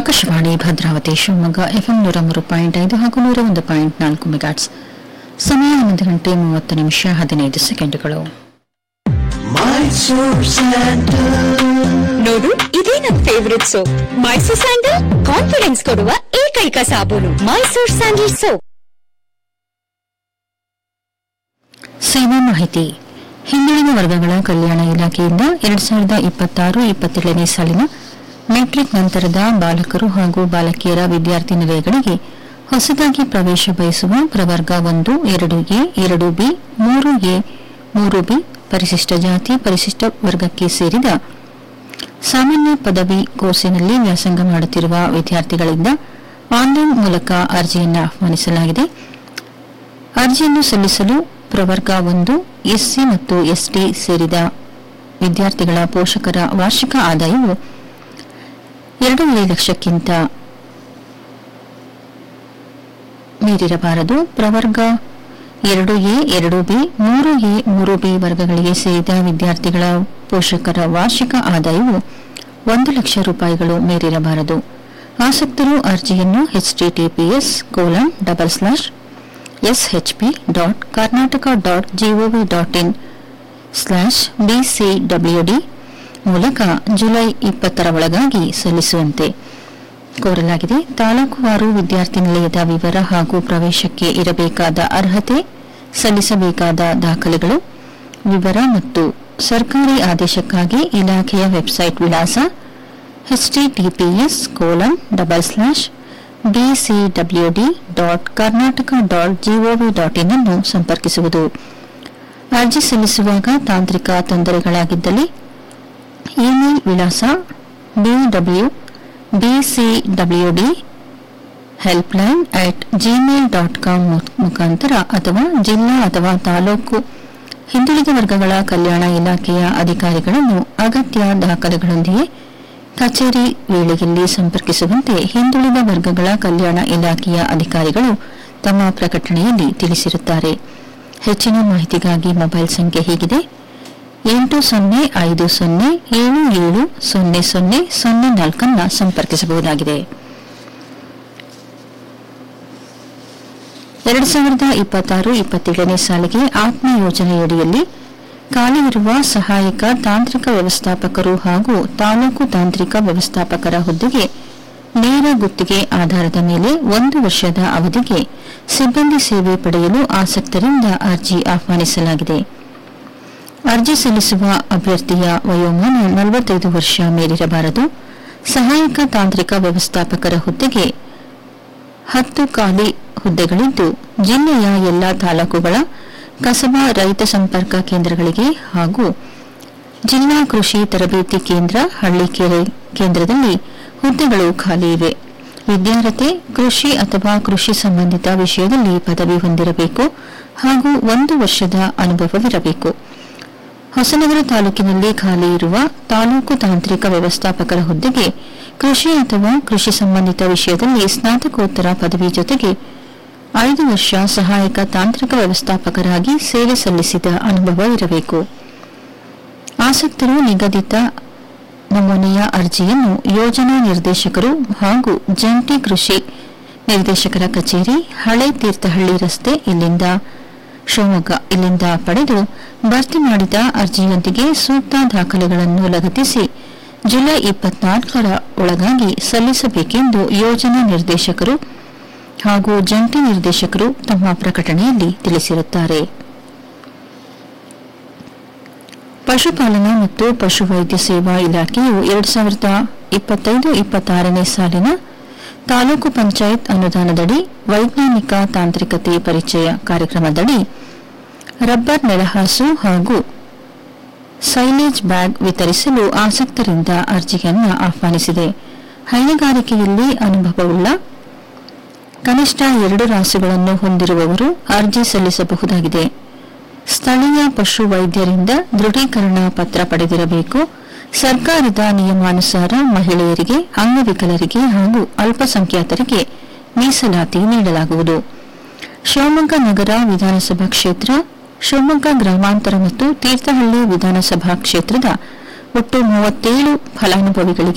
Akashvani Bhadravati Shivamogga FM ನೂರ ಮೂರು point ಐದು ಹಾಗೂ ನೂರ ಒಂದು ಪಾಯಿಂಟ್ ನಾಲ್ಕು ಮೆಗಾಟ್ಸ್ ಸಮಯ ಹನ್ನೊಂದು ಗಂಟೆ ಮೂವತ್ತು ನಿಮಿಷ ಹದಿನೈದು ಸೆಕೆಂಡುಗಳು ನೋಡು ಇದೇ ನನ್ favourite soap Mysore sandal confidence ಕೊಡುವ ಏಕೈಕ ಸಾಬೂನು ಮೈಸೂರ್ ಸ್ಯಾಂಡಲ್ ಸೋಪ್ ಸೇವಾ ಮಾಹಿತಿ ಹಿಂದುಳಿದ ವರ್ಗಗಳ ಕಲ್ಯಾಣ ಇಲಾಖೆಯಿಂದ ಎರಡ್ ಸಾವಿರದ ಇಪ್ಪತ್ತಾರು ಇಪ್ಪತ್ತೇಳನೇ ಸಾಲಿನ ಮೆಟ್ರಿಕ್ ನಂತರದ ಬಾಲಕರು ಹಾಗೂ ಬಾಲಕಿಯರ ವಿದ್ಯಾರ್ಥಿ ನಿಲಯಗಳಿಗೆ ಹೊಸದಾಗಿ ಪ್ರವೇಶ ಬಯಸುವ ಪ್ರವರ್ಗ ಒಂದು ಎರಡು ಎ ಎರಡು ಬಿ ಮೂರು ಎ ಮೂರು ಬಿ ಪರಿಶಿಷ್ಟ ಜಾತಿ ಪರಿಶಿಷ್ಟ ವರ್ಗಕ್ಕೆ ಸೇರಿದ ಸಾಮಾನ್ಯ ಪದವಿ ಕೋರ್ಸಿನಲ್ಲಿ ವ್ಯಾಸಂಗ ಮಾಡುತ್ತಿರುವ ವಿದ್ಯಾರ್ಥಿಗಳಿಂದ ಆನ್ಲೈನ್ ಮೂಲಕ ಅರ್ಜಿಯನ್ನು ಆಹ್ವಾನಿಸಲಾಗಿದೆ ಅರ್ಜಿಯನ್ನು ಸಲ್ಲಿಸಲು ಪ್ರವರ್ಗ ಒಂದು ಎಸ್ಸಿ ಮತ್ತು ಎಸ್ಟಿ ಸೇರಿದ ವಿದ್ಯಾರ್ಥಿಗಳ ಪೋಷಕರ ವಾರ್ಷಿಕ ಆದಾಯವು ಎರಡೂವರೆ ಲಕ್ಷಕ್ಕಿಂತ ಮೀರಿರಬಾರದು ಪ್ರವರ್ಗ ಎರಡು ಎ ಎರಡು ಬಿ ಮೂರು ಎ ಮೂರು ಬಿ ವರ್ಗಗಳಿಗೆ ಸೇರಿದ ವಿದ್ಯಾರ್ಥಿಗಳ ಪೋಷಕರ ವಾರ್ಷಿಕ ಆದಾಯವು ಒಂದು ಲಕ್ಷ ರೂಪಾಯಿಗಳು ಮೀರಿರಬಾರದು ಆಸಕ್ತರು ಅರ್ಜಿಯನ್ನು HTTPS colon double slash SHP dot Karnataka dot GOV dot in slash BCWD ಮೂಲಕ ಜುಲೈ ಇಪ್ಪತ್ತರ ಒಳಗಾಗಿ ಸಲ್ಲಿಸುವಂತೆ ಕೋರಲಾಗಿದೆ ತಾಲೂಕುವಾರು ವಿದ್ಯಾರ್ಥಿ ನಿಲಯದ ವಿವರ ಹಾಗೂ ಪ್ರವೇಶಕ್ಕೆ ಇರಬೇಕಾದ ಅರ್ಹತೆ ಸಲ್ಲಿಸಬೇಕಾದ ದಾಖಲೆಗಳು ವಿವರ ಮತ್ತು ಸರ್ಕಾರಿ ಆದೇಶಕ್ಕಾಗಿ ಇಲಾಖೆಯ ವೆಬ್ಸೈಟ್ ವಿಳಾಸ HTTPS colon double slash BCWD dot Karnataka dot GOV dot in ಅನ್ನು ಸಂಪರ್ಕಿಸುವುದು ಅರ್ಜಿ ಸಲ್ಲಿಸುವಾಗ ತಾಂತ್ರಿಕ ತೊಂದರೆಗಳಾಗಿದ್ದಲ್ಲಿ ಇಮೇಲ್ ವಿಳಾಸ BW BCWD helpline at Gmail dot com ಮುಖಾಂತರ ಅಥವಾ ಜಿಲ್ಲಾ ಅಥವಾ ತಾಲೂಕು ಹಿಂದುಳಿದ ವರ್ಗಗಳ ಕಲ್ಯಾಣ ಇಲಾಖೆಯ ಅಧಿಕಾರಿಗಳನ್ನು ಅಗತ್ಯ ದಾಖಲೆಗಳೊಂದಿಗೆ ಕಚೇರಿ ವೇಳೆಯಲ್ಲಿ ಸಂಪರ್ಕಿಸುವಂತೆ ಹಿಂದುಳಿದ ವರ್ಗಗಳ ಕಲ್ಯಾಣ ಇಲಾಖೆಯ ಅಧಿಕಾರಿಗಳು ತಮ್ಮ ಪ್ರಕಟಣೆಯಲ್ಲಿ ತಿಳಿಸಿರುತ್ತಾರೆ ಹೆಚ್ಚಿನ ಮಾಹಿತಿಗಾಗಿ ಮೊಬೈಲ್ ಸಂಖ್ಯೆ ಹೀಗಿದೆ ಎಂಟು ಸೊನ್ನೆ ಐದು ಸೊನ್ನೆ ಏಳು ಏಳು ಸೊನ್ನೆ ಸೊನ್ನೆ ಸೊನ್ನೆ ನಾಲ್ಕನ್ನ ಸಂಪರ್ಕಿಸಬಹುದಾಗಿದೆ ಎರಡು ಸಾವಿರದ ಇಪ್ಪತ್ತಾರು ಇಪ್ಪತ್ತೇಳನೇ ಸಾಲಿಗೆ ಆತ್ಮ ಯೋಜನೆಯಡಿಯಲ್ಲಿ ಖಾಲಿಯಿರುವ ಸಹಾಯಕ ತಾಂತ್ರಿಕ ವ್ಯವಸ್ಥಾಪಕರು ಹಾಗೂ ತಾಲೂಕು ತಾಂತ್ರಿಕ ವ್ಯವಸ್ಥಾಪಕರ ಹುದ್ದೆಗೆ ನೇರ ಗುತ್ತಿಗೆ ಆಧಾರದ ಮೇಲೆ ಒಂದು ವರ್ಷದ ಅವಧಿಗೆ ಸಿಬ್ಬಂದಿ ಸೇವೆ ಪಡೆಯಲು ಆಸಕ್ತರಿಂದ ಅರ್ಜಿ ಆಹ್ವಾನಿಸಲಾಗಿದೆ ಅರ್ಜಿ ಸಲ್ಲಿಸುವ ಅಭ್ಯರ್ಥಿಯ ವಯೋಮಾನ ನಲವತ್ತೈದು ವರ್ಷ ಮೀರಿರಬಾರದು ಸಹಾಯಕ ತಾಂತ್ರಿಕ ವ್ಯವಸ್ಥಾಪಕರ ಹುದ್ದೆಗೆ ಹತ್ತು ಖಾಲಿ ಹುದ್ದೆಗಳಿದ್ದು ಜಿಲ್ಲೆಯ ಎಲ್ಲಾ ತಾಲೂಕುಗಳ ಕಸಬಾ ರೈತ ಸಂಪರ್ಕ ಕೇಂದ್ರಗಳಿಗೆ ಹಾಗೂ ಜಿಲ್ಲಾ ಕೃಷಿ ತರಬೇತಿ ಕೇಂದ್ರ ಹಳ್ಳಿಕೆರೆ ಕೇಂದ್ರದಲ್ಲಿ ಹುದ್ದೆಗಳು ಖಾಲಿ ಇವೆ ವಿದ್ಯಾರ್ಥಿ ಕೃಷಿ ಅಥವಾ ಕೃಷಿ ಸಂಬಂಧಿತ ವಿಷಯದಲ್ಲಿ ಪದವಿ ಹೊಂದಿರಬೇಕು ಹಾಗೂ ಒಂದು ವರ್ಷದ ಅನುಭವವಿರಬೇಕು ಹೊಸನಗರ ತಾಲೂಕಿನಲ್ಲಿ ಖಾಲಿ ಇರುವ ತಾಲೂಕು ತಾಂತ್ರಿಕ ವ್ಯವಸ್ಥಾಪಕರ ಹುದ್ದೆಗೆ ಕೃಷಿ ಅಥವಾ ಕೃಷಿ ಸಂಬಂಧಿತ ವಿಷಯದಲ್ಲಿ ಸ್ನಾತಕೋತ್ತರ ಪದವಿ ಜೊತೆಗೆ ಐದು ವರ್ಷ ಸಹಾಯಕ ತಾಂತ್ರಿಕ ವ್ಯವಸ್ಥಾಪಕರಾಗಿ ಸೇವೆ ಸಲ್ಲಿಸಿದ ಅನುಭವ ಇರಬೇಕು ಆಸಕ್ತರು ನಿಗದಿತ ನಮೂನೆಯ ಅರ್ಜಿಯನ್ನು ಯೋಜನಾ ನಿರ್ದೇಶಕರು ಹಾಗೂ ಜಂಟಿ ಕೃಷಿ ನಿರ್ದೇಶಕರ ಕಚೇರಿ ಹಳೆ ತೀರ್ಥಹಳ್ಳಿ ರಸ್ತೆ ಇಲ್ಲಿಂದ ಶಿವಮೊಗ್ಗ ಇಲ್ಲಿಂದ ಪಡೆದು ಭರ್ತಿ ಮಾಡಿದ ಅರ್ಜಿಯೊಂದಿಗೆ ಸೂಕ್ತ ದಾಖಲೆಗಳನ್ನು ಲಗತ್ತಿಸಿ ಜುಲೈ ಇಪ್ಪತ್ನಾಲ್ಕರ ಒಳಗಾಗಿ ಸಲ್ಲಿಸಬೇಕೆಂದು ಯೋಜನಾ ನಿರ್ದೇಶಕರು ಹಾಗೂ ಜಂಟಿ ನಿರ್ದೇಶಕರು ತಮ್ಮ ಪ್ರಕಟಣೆಯಲ್ಲಿ ತಿಳಿಸಿರುತ್ತಾರೆ ಪಶುಪಾಲನಾ ಮತ್ತು ಪಶುವೈದ್ಯ ಸೇವಾ ಇಲಾಖೆಯು ಎರಡು ಸಾವಿರದ ಇಪ್ಪತ್ತೈದು ಇಪ್ಪತ್ತಾರನೇ ಸಾಲಿನ ತಾಲೂಕು ಪಂಚಾಯತ್ ಅನುದಾನದಡಿ ವೈಜ್ಞಾನಿಕ ತಾಂತ್ರಿಕತೆ ಪರಿಚಯ ಕಾರ್ಯಕ್ರಮದಡಿ ರಬ್ಬರ್ ನೆಲಹಾಸು ಹಾಗೂ ಸೈಲೇಜ್ ಬ್ಯಾಗ್ ವಿತರಿಸಲು ಆಸಕ್ತರಿಂದ ಅರ್ಜಿಯನ್ನು ಆಹ್ವಾನಿಸಿದೆ ಹೈನುಗಾರಿಕೆಯಲ್ಲಿ ಅನುಭವವುಳ್ಳ ಕನಿಷ್ಠ ಎರಡು ರಾಸುಗಳನ್ನು ಹೊಂದಿರುವವರು ಅರ್ಜಿ ಸಲ್ಲಿಸಬಹುದಾಗಿದೆ ಸ್ಥಳೀಯ ಪಶು ವೈದ್ಯರಿಂದ ದೃಢೀಕರಣ ಪತ್ರ ಪಡೆದಿರಬೇಕು ಸರ್ಕಾರದ ನಿಯಮಾನುಸಾರ ಮಹಿಳೆಯರಿಗೆ ಅಂಗವಿಕಲರಿಗೆ ಹಾಗೂ ಅಲ್ಪಸಂಖ್ಯಾತರಿಗೆ ಮೀಸಲಾತಿ ನೀಡಲಾಗುವುದು ಶಿವಮೊಗ್ಗ ನಗರ ವಿಧಾನಸಭಾ ಕ್ಷೇತ್ರ ಶಿವಮೊಗ್ಗ ಗ್ರಾಮಾಂತರ ಮತ್ತು ತೀರ್ಥಹಳ್ಳಿ ವಿಧಾನಸಭಾ ಕ್ಷೇತ್ರದ ಒಟ್ಟು ಮೂವತ್ತೇಳು ಫಲಾನುಭವಿಗಳಿಗೆ